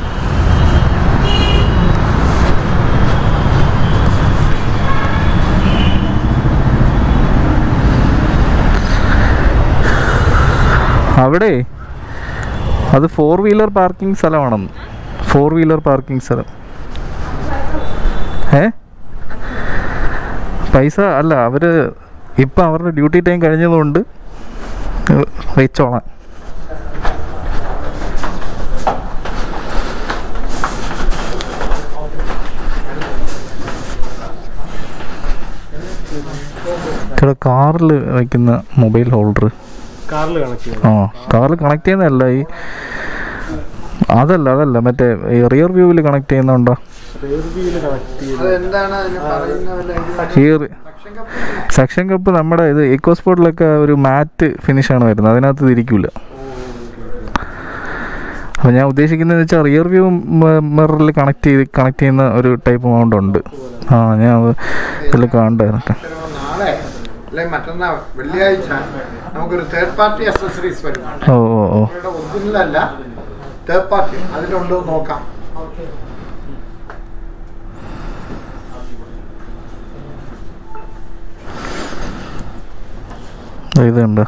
അവിടെ അത് ഫോർ വീലർ പാർക്കിംഗ് സ്ഥലമാണെന്ന് ഫോർ വീലർ പാർക്കിംഗ് സ്ഥലം ഏ പൈസ അല്ല അവർ ഇപ്പം അവരുടെ ഡ്യൂട്ടി ടൈം കഴിഞ്ഞതുകൊണ്ട് വെച്ചോളാം ഇവിടെ കാറിൽ വയ്ക്കുന്ന മൊബൈൽ ഹോൾഡർ കാറിൽ കണക്ട് ചെയ്യണം ആ കാറിൽ കണക്ട് ചെയ്യുന്നതല്ല ഈ അതല്ല അതല്ല മറ്റേ ഈ റിയർ വ്യൂവിൽ കണക്ട് ചെയ്യുന്നുണ്ടോ റിയർ വീല് കണക്ട് ചെയ്ത് അതെന്താണ് അതിന് പറയുന്ന വല്ല ഇത്? ഈ സെക്ഷൻ കപ്പ് നമ്മുടെ ഇത് ഇക്കോ സ്പോർട്ടിലൊക്കെ ഒരു മാറ്റ് ഫിനിഷാണ് വരുന്നത് അതിനകത്ത് ഇത് ഇരിക്കൂല അപ്പോൾ ഞാൻ ഉദ്ദേശിക്കുന്നത് വെച്ചാൽ റിയർ വ്യൂ മിററിൽ കണക്ട് ചെയ്ത് കണക്ട് ചെയ്യുന്ന ഒരു ടൈപ്പ് മൗണ്ട് ഉണ്ട് ആ ഞാൻ അത് ഇതിൽ കാണണ്ടായിരുന്നു ചിലപ്പോൾ നാളെ അല്ലെങ്കിൽ മറ്റന്നാൾ വെള്ളിയാഴ്ച നമുക്കൊരു തേർഡ് പാർട്ടി അക്സസറീസ് വരുന്നുണ്ട് ഓ ഓ ഓ അവരുടെ ഒറിജിനൽ അല്ല തേർഡ് പാർട്ടി അതിലുണ്ടോ എന്ന് നോക്കാം ഇതുണ്ട്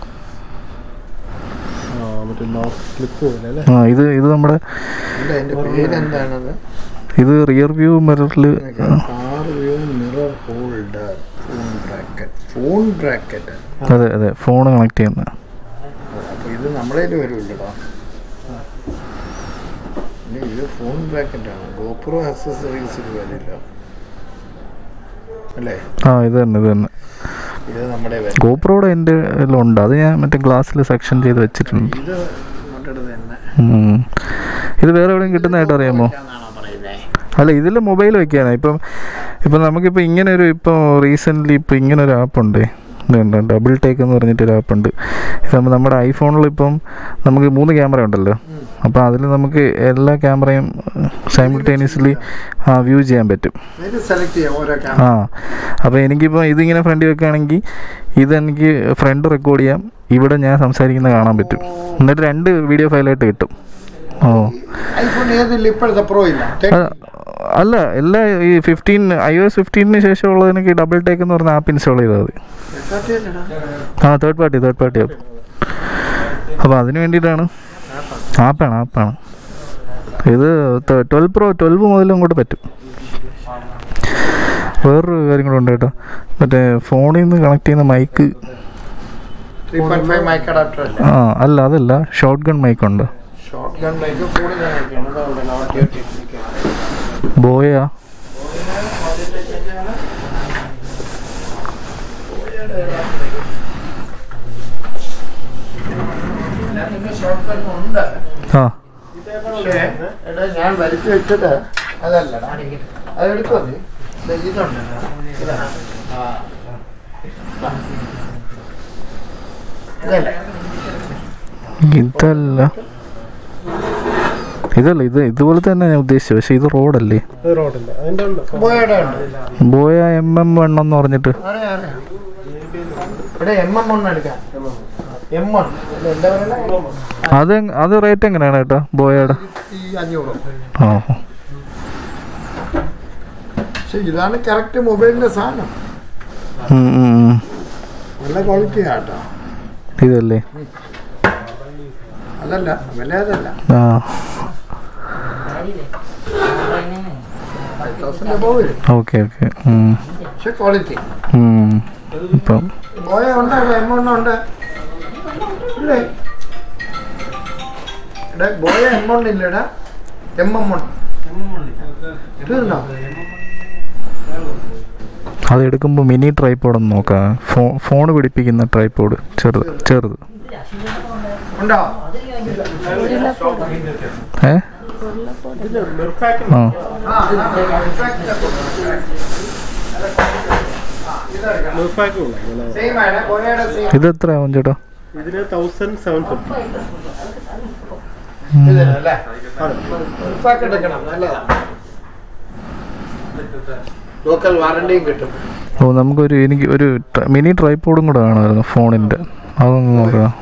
ആ മറ്റേ ലോക്ക് ക്ലിപ്പ് പോലെ അല്ലേ ആ ഇത് ഇത് നമ്മുടെ എന്താ അതിന്റെ പേര് എന്താണത് ഇത് റിയർ വ്യൂ മിററിൽ car view mirror holder phone bracket phone bracket അതെ അതെ ഫോൺ കണക്ട് ചെയ്യുന്നത് അപ്പൊ ഇത് നമ്മളെ വരുമല്ലോ ഇത് ഫോൺ ബ്രാക്കറ്റ് ആണ് ഗോപ്രോ അക്സസറീസിൽ വരില്ല അല്ലേ ആ ഇത് തന്നെ ഇത് തന്നെ ഇത് നമ്മുടെ വരും ഗോപ്രോയുടെ എൻ്റെ ഉണ്ട് അത് ഞാൻ മറ്റേ ഗ്ലാസ്സിൽ സെക്ഷൻ ചെയ്ത് വെച്ചിട്ടുണ്ട് ഇത് നമ്മുടെ തന്നെ ഉം. ഇത് വേറെ എവിടെയും കിട്ടുന്നതായിട്ട് അറിയാമോ എന്നാണോ പറയുന്നേ അല്ല ഇതിൽ മൊബൈൽ വെക്കാനാണ് ഇപ്പം ഇപ്പം നമുക്കിപ്പോൾ ഇങ്ങനെ ഒരു ഇപ്പോൾ റീസെൻ്റ്ലി ഇപ്പോൾ ഇങ്ങനെ ഒരു ആപ്പ് ഉണ്ട് ഇതുണ്ട് ഡബിൾ ടേക്ക് എന്ന് പറഞ്ഞിട്ടൊരു ആപ്പ് ഉണ്ട് ഇതാകുമ്പോൾ നമ്മുടെ ഐഫോണിൽ ഇപ്പം നമുക്ക് മൂന്ന് ക്യാമറ ഉണ്ടല്ലോ അപ്പോൾ അതിൽ നമുക്ക് എല്ലാ ക്യാമറയും സൈമിൾട്ടേനിയസ്ലി വ്യൂ ചെയ്യാൻ പറ്റും ഇത് സെലക്ട് ചെയ്യാം ഓരോ ആ ക്യാമറ അപ്പോൾ എനിക്കിപ്പോൾ ഇതിങ്ങനെ ഫ്രണ്ട് വെക്കുകയാണെങ്കിൽ ഇതെനിക്ക് ഫ്രണ്ട് റെക്കോർഡ് ചെയ്യാം ഇവിടെ ഞാൻ സംസാരിക്കുന്നത് കാണാൻ പറ്റും എന്നിട്ട് രണ്ട് വീഡിയോ ഫയലായിട്ട് കിട്ടും ഓ ഐഫോൺ ഏതില്ല ഇപ്പോഴത്തെ പ്രോ ഇല്ല ആ, അല്ല എല്ലാ ഈ ഫിഫ്റ്റീൻ ഐ ഒ എസ് ഫിഫ്റ്റീനിന് ശേഷമുള്ളതിനൊക്കെ ഡബിൾ ടേക്ക് എന്ന് പറഞ്ഞ ആപ്പ് ഇൻസ്റ്റാൾ ചെയ്താൽ മതി ആ third party third party app അപ്പോൾ അതിന് വേണ്ടിയിട്ടാണ് ആപ്പാണ് ആപ്പാണ് ഇത് ട്വൽവ് പ്രോ ട്വൽവ് മുതലും കൂടെ പറ്റും വേറൊരു കാര്യം കൂടെ ഉണ്ട് കേട്ടോ മറ്റേ ഫോണിൽ നിന്ന് കണക്ട് ചെയ്യുന്ന mic three point five mic adapter അല്ലേ ആ അല്ല അതല്ല ഷോർട്ട് ഗൺ മൈക്ക് ഉണ്ട് ഷോർട്ട് ഗൺ മൈക്ക് ഫോണിൽ കണക്ട് ബോയാ ഷോർട്ട് ഗൺ ഉണ്ട് ആ പക്ഷേ എടാ ഞാൻ വലിച്ചു വെച്ചത് അതല്ലടാ അത് എടുക്കുമോ നീ ദേ ഇതുണ്ടല്ലോ ഇതാ. ആ. ഇതല്ലേ ഇതല്ല ഇതല്ല ഇത് ഇതുപോലെ തന്നെ ഞാൻ ഉദ്ദേശിച്ചത് പക്ഷെ ഇത് റോഡല്ലേ അത് റോഡില്ല അതിന്റെ ഉണ്ട് ബോയുടെ ഉണ്ട് ബോയ എം എം വൺ എന്ന് പറഞ്ഞിട്ട് അറിയാം അറിയാം ഇവിടെ എം എം ഒന്ന് എടുക്കാം എം വൺ എന്താ പറയുക അത് എങ്- അത് റേറ്റ് എങ്ങനെയാണ് ഏട്ടാ ബോയയുടെ ഈ അഞ്ഞൂറ് ആ പക്ഷെ ഇതാണ് കറക്റ്റ് മൊബൈലിന്റെ സാധനം ഉം, ഉം, ഉം. നല്ല ക്വാളിറ്റി ആട്ടോ ഇതല്ലേ അതല്ല വില അതല്ല ആ ഫൈവ് തൗസൻഡ് അബവ് വരും ഓക്കെ ഓക്കെ പക്ഷെ ക്വാളിറ്റി ഇപ്പം ബോയ ഉണ്ട് എം വൺ ഉണ്ട് ഇല്ലേ എടാ ബോയ എം വൺ ഇല്ലടാ എം എം വൺ തീർന്നോ അത് എടുക്കുമ്പോൾ മിനി ട്രൈപ്പോഡ് ഒന്ന് നോക്കാം ഫോ ഫോൺ പിടിപ്പിക്കുന്ന ട്രൈപ്പോഡ് ചെറുത് ചെറുത് ഉണ്ടോ ഏ ആ നിർപ്പാക്കും ഉള്ള സെയിം ആണ് ബോയയുടെ സെയിം ഇത് എത്രയാവും ചേട്ടാ ഇതിന് തൗസൻഡ് സെവൻ ഫിഫ്റ്റി ഇതല്ലേ ഉൾപ്പാക്ക് എടുക്കണം നല്ലതാ ലോക്കൽ വാറണ്ടിയും കിട്ടും ഓ നമുക്കൊരു എനിക്ക് ഒരു ട്ര- മിനി ട്രൈപ്പോഡും കൂടെ വേണമായിരുന്നു ഫോണിൻ്റെ അതൊന്ന് നോക്കാം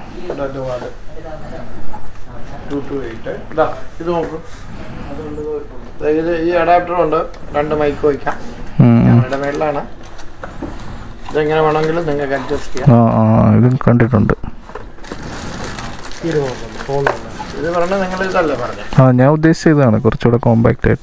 ഇതാ ഇത് നോക്കൂ ദേ ഇത് ഈ അഡാപ്റ്റർ ഉണ്ട് രണ്ട് മൈക്ക് വയ്ക്കാം ഉം, ഉം. ഞങ്ങളുടെ മേളിലാണ് ഇതെങ്ങനെ വേണമെങ്കിലും നിങ്ങൾക്ക് അഡ്ജസ്റ്റ് ചെയ്യാം ആ ആ ഇതും കണ്ടിട്ടുണ്ട് ഇത് നോക്കാം ഫോണില്ല ഇത് പറഞ്ഞ നിങ്ങൾ ഇതല്ലേ പറഞ്ഞത് ആ ഞാൻ ഉദ്ദേശിച്ച ഇതാണ് കുറച്ചുകൂടെ കോമ്പാക്റ്റ് ആയിട്ട്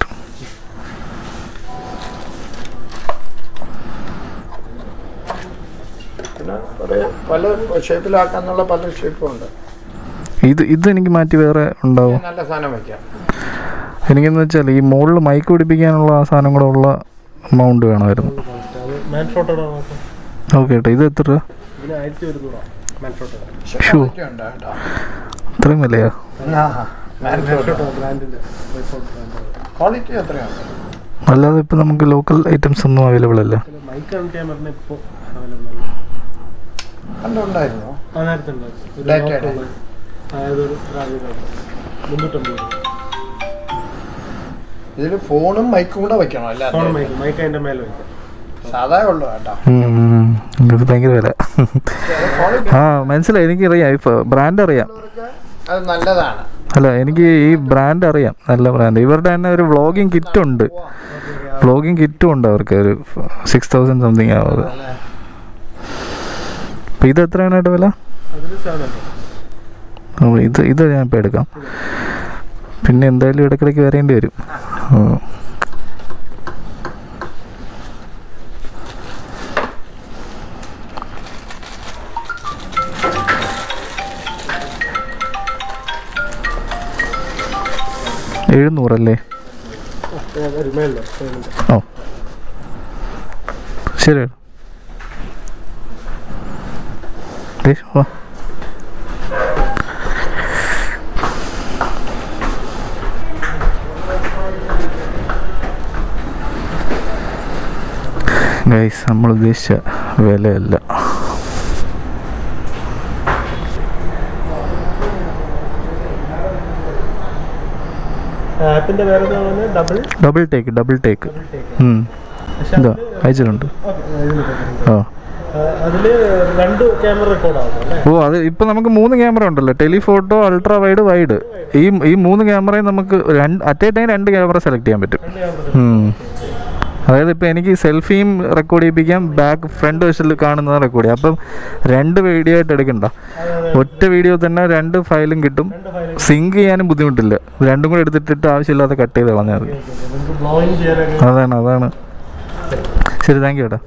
പിന്നെ കുറേ പല ഷേപ്പിലാക്കാന്നുള്ള പല ഷേപ്പും ഉണ്ട് ഇത് ഇത് എനിക്ക് മാറ്റി വേറെ ഉണ്ടാവും നല്ല സാധനം വയ്ക്കാം എനിക്കെന്ന് വെച്ചാൽ ഈ മുകളിൽ മൈക്ക് പിടിപ്പിക്കാനുള്ള ആ സാധനം കൂടെ ഉള്ള മൗണ്ട് വേണമായിരുന്നു അത് മാൻ ഷോട്ടോടെ നോക്കാം ഓക്കെ കേട്ടോ ഇത് എത്ര രൂപ ഇതിന് ആയിരത്തി ഒരുന്നൂറാ മാൻ ഷോട്ടോടെ ഷൂ ക്വാളിറ്റി ഉണ്ട് കേട്ടോ ഇത്രയും വിലയാ മാൻ ഷോട്ടോ ബ്രാൻഡിന്റെ ക്വാളിറ്റി എത്രയാണ് അല്ലാതെ ഇപ്പം നമുക്ക് ലോക്കൽ ഐറ്റംസ് ഒന്നും അവൈലബിൾ അല്ല മൈക്ക് കണക്ട് ചെയ്യാൻ പറഞ്ഞ ഇപ്പോൾ അവൈലബിൾ അല്ല കണ്ടുണ്ടായിരുന്നോ ആ നേരത്തെ ഉണ്ട് ഒരു Data lock യുടെ. ഉള്ളത്. അതായത് ഒരു റാഡിയുണ്ട് മുന്നൂറ്റമ്പത് രൂപ ഇതിൽ ഫോണും മൈക്കും കൂടെ വെക്കണം അല്ല ഫോൺ മൈക്ക് മൈക്ക് അതിന്റെ മേലെ വയ്ക്കാം സാധാ ഉള്ളു കേട്ടോ ഉം, ഇത് ഭയങ്കര വില ക്വാളിറ്റി ആ മനസ്സിലായി എനിക്കറിയാം ഇപ്പൊ ബ്രാൻഡ് അറിയാം അത് നല്ലതാണ് അല്ല എനിക്ക് ഈ ബ്രാൻഡ് അറിയാം നല്ല ബ്രാൻഡ് ഇവരുടെ തന്നെ ഒരു വ്ളോഗിങ് കിറ്റും ഉണ്ട് വ്ളോഗിങ് കിറ്റും ഉണ്ട് അവർക്ക് ഒരു സിക്സ് തൗസൻഡ് സംതിങ് ആവും അപ്പോൾ ഇത് എത്രയാണ് വില അതിൽ സെവൻ ഹൺഡ്രഡ് ഓ ഇത് ഇത് ഞാൻ ഇപ്പോൾ എടുക്കാം പിന്നെ എന്തായാലും ഇടയ്ക്കിടയ്ക്ക് വരേണ്ടി വരും ഓ എഴുന്നൂറല്ലേ മേളില് മേളില്. ഓ ശരി ദേ, വാ ഗൈസ് നമ്മൾ ഉദ്ദേശിച്ച വിലയല്ല ആപ്പിന്റെ പേര് എന്താ പറഞ്ഞത് double double take double take ഇതാ അയച്ചിട്ടുണ്ട് ആ അതില് രണ്ട് ക്യാമറ റെക്കോർഡ് ആവും അല്ലേ ഓ അത് ഇപ്പൊ നമുക്ക് മൂന്ന് ക്യാമറ ഉണ്ടല്ലോ ടെലിഫോട്ടോ അൾട്രാ വൈഡ് വൈഡ് ഈ ഈ മൂന്ന് ക്യാമറയും നമുക്ക് രണ്ട് അറ്റ് എ ടൈം രണ്ട് ക്യാമറ സെലക്ട് ചെയ്യാൻ പറ്റും രണ്ട് ക്യാമറ ഉം. അതായത് ഇപ്പോൾ എനിക്ക് സെൽഫിയും റെക്കോർഡ് ചെയ്യിപ്പിക്കാം ബാക്ക് ഫ്രണ്ട് വശത്തിൽ കാണുന്നത് റെക്കോർഡ് ചെയ്യാം അപ്പം രണ്ട് വീഡിയോ ആയിട്ട് എടുക്കണ്ട ഒറ്റ വീഡിയോ തന്നെ രണ്ട് ഫയലും കിട്ടും സിങ്ക് ചെയ്യാനും ബുദ്ധിമുട്ടില്ല രണ്ടും കൂടെ എടുത്തിട്ടിട്ട് ആവശ്യമില്ലാതെ കട്ട് ചെയ്ത് കളഞ്ഞാൽ മതി നമുക്ക് ബ്ലോയിങ് ചെയ്യാനൊക്കെ അതാണ് അതാണ് ശരി താങ്ക് യു ഏട്ടാ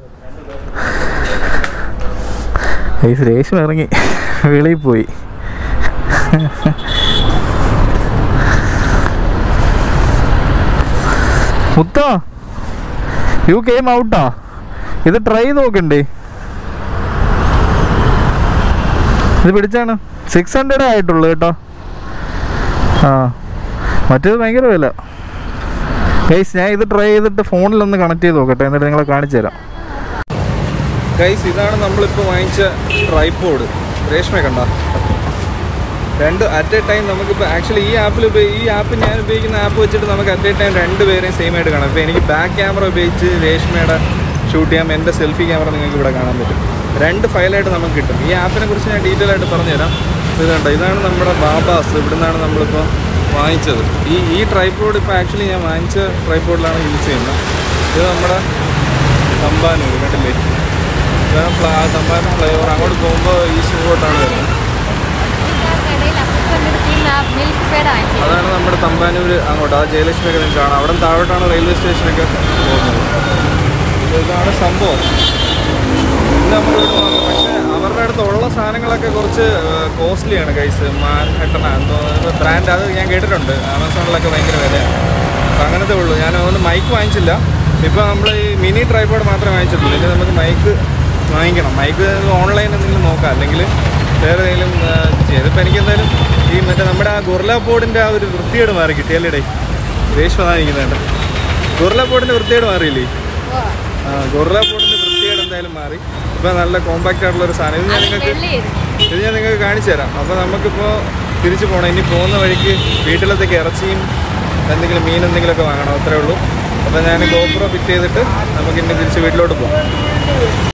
ഏയ് രേഷ്മ ഇറങ്ങി വെളിയിൽ പോയി മുത്തോ യു കെയിം ഔട്ടാ ഇത് ട്രൈ ചെയ്ത് നോക്കണ്ടേ ഇത് പിടിച്ചാണ് സിക്സ് ഹൺഡ്രഡ് ആയിട്ടുള്ളൂ കേട്ടോ ആ മറ്റേത് ഭയങ്കര വില ഗൈസ് ഞാൻ ഇത് ട്രൈ ചെയ്തിട്ട് ഫോണിലൊന്ന് കണക്ട് ചെയ്ത് നോക്കട്ടെ എന്നിട്ട് നിങ്ങളെ കാണിച്ചു തരാം ഗൈസ് ഇതാണ് നമ്മളിപ്പോൾ വാങ്ങിച്ച ട്രൈപ്പോഡ് രേഷ്മ കണ്ട രണ്ട് അറ്റ് എ ടൈം നമുക്കിപ്പോൾ ആക്ച്വലി ഈ ആപ്പിൽ ഈ ആപ്പ് ഞാൻ ഉപയോഗിക്കുന്ന ആപ്പ് വെച്ചിട്ട് നമുക്ക് അറ്റ് എ ടൈം രണ്ട് പേരെയും സെയിം ആയിട്ട് കാണാം ഇപ്പോൾ എനിക്ക് ബാക്ക് ക്യാമറ ഉപയോഗിച്ച് രേഷ്മയുടെ ഷൂട്ട് ചെയ്യാം എൻ്റെ സെൽഫി ക്യാമറ നിങ്ങൾക്ക് ഇവിടെ കാണാൻ പറ്റും രണ്ട് ഫയലായിട്ട് നമുക്ക് കിട്ടും ഈ ആപ്പിനെ കുറിച്ച് ഞാൻ ഡീറ്റെയിൽ ആയിട്ട് പറഞ്ഞുതരാം ഇത് കണ്ടോ ഇതാണ് നമ്മുടെ ബാബാസ് ഇവിടെ നിന്നാണ് നമ്മളിപ്പോൾ വാങ്ങിച്ചത് ഈ ഈ ട്രൈപ്പോഡ് ഇപ്പോൾ ആക്ച്വലി ഞാൻ വാങ്ങിച്ച ട്രൈപ്പോഡിലാണ് യൂസ് ചെയ്യുന്നത് ഇത് നമ്മുടെ തമ്പാനൂർ കണ്ടില്ലേ ഇതാണ് ഫ്ലാ തമ്പാനൂർ ഫ്ലൈഓവർ അങ്ങോട്ട് പോകുമ്പോൾ ഈസ്റ്റ് റോഡാണ് വരുന്നത് മിൽക്ക് പേഡ് വാങ്ങിച്ചു അതാണ് നമ്മുടെ തമ്പാനൂർ അങ്ങോട്ട് ആ ജയലക്ഷ്മിയൊക്കെ നിങ്ങൾക്ക് കാണാം അവിടെ താഴോട്ടാണ് റെയിൽവേ സ്റ്റേഷനൊക്കെ പോകുന്നത് ഇത് ഇതാണ് സംഭവം ഇത് നമ്മൾ പക്ഷേ അവരുടെ അടുത്ത് ഉള്ള സാധനങ്ങളൊക്കെ കുറച്ച് കോസ്റ്റ്ലിയാണ് കൈസ് മാൻഹട്ടന എന്തോ ബ്രാൻഡ് അത് ഞാൻ കേട്ടിട്ടുണ്ട് ആമസോണിലൊക്കെ ഭയങ്കര വിലയാണ് അപ്പം അങ്ങനത്തെ ഉള്ളൂ ഞാൻ അതുകൊണ്ട് മൈക്ക് വാങ്ങിച്ചില്ല ഇപ്പോൾ നമ്മൾ ഈ മിനി ട്രൈപ്പോഡ് മാത്രമേ വാങ്ങിച്ചിട്ടുള്ളൂ ഇനി നമുക്ക് മൈക്ക് വാങ്ങിക്കണം മൈക്ക് ഓൺലൈൻ എന്തെങ്കിലും നോക്കാം അല്ലെങ്കിൽ വേറെ ഏതെങ്കിലും ആ, ചെയ്യാം ഇതിപ്പോൾ എനിക്ക് എന്തായാലും ഈ മറ്റേ നമ്മുടെ ആ ഗൊർല ബോർഡിൻ്റെ ആ ഒരു വൃത്തിയേട് മാറി കിട്ടിയല്ലേ രേഷ്മ ഇരിക്കുന്നുണ്ട് ഗൊർല ബോർഡിൻ്റെ വൃത്തിയേട് മാറിയില്ലേ ആ ഗൊർല ബോർഡിൻ്റെ വൃത്തിയേട് എന്തായാലും മാറി ഇപ്പോൾ നല്ല കോമ്പാക്റ്റ് ആയിട്ടുള്ള ഒരു സാധനം ഇത് ഞാൻ നിങ്ങൾക്ക് ഇത് ഞാൻ നിങ്ങൾക്ക് കാണിച്ചു തരാം അപ്പോൾ നമുക്കിപ്പോൾ തിരിച്ചു പോകണം ഇനി പോകുന്ന വഴിക്ക് വീട്ടിലത്തേക്ക് ഇറച്ചിയും എന്തെങ്കിലും മീൻ എന്തെങ്കിലുമൊക്കെ വാങ്ങണം അത്രേ ഉള്ളൂ അപ്പോൾ ഞാൻ ഗോപുരം ഫിറ്റ് ചെയ്തിട്ട് നമുക്ക് ഇനി തിരിച്ച് വീട്ടിലോട്ട് പോകാം